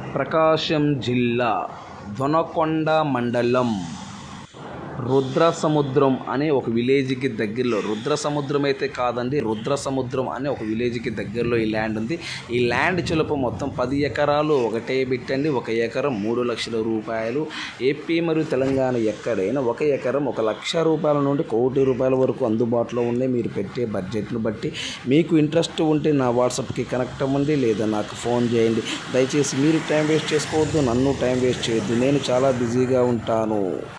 ప్రకాశం జిల్లా దొనకొండ మండలం రుద్ర సముద్రం అనే ఒక విలేజ్కి దగ్గరలో రుద్ర సముద్రం అయితే కాదండి రుద్ర సముద్రం అనే ఒక విలేజ్కి దగ్గరలో ఈ ల్యాండ్ ఉంది ఈ ల్యాండ్ చిలుపు మొత్తం పది ఎకరాలు ఒకటే బిట్టండి ఒక ఎకరం మూడు లక్షల రూపాయలు ఏపీ మరియు తెలంగాణ ఎక్కడైనా ఒక ఎకరం ఒక లక్ష రూపాయల నుండి కోటి రూపాయల వరకు అందుబాటులో ఉన్నాయి మీరు పెట్టే బడ్జెట్ను బట్టి మీకు ఇంట్రెస్ట్ ఉంటే నా వాట్సాప్కి కనెక్ట్ అవ్వండి లేదా నాకు ఫోన్ చేయండి దయచేసి మీరు టైం వేస్ట్ చేసుకోవద్దు నన్ను టైం వేస్ట్ చేయొద్దు నేను చాలా బిజీగా ఉంటాను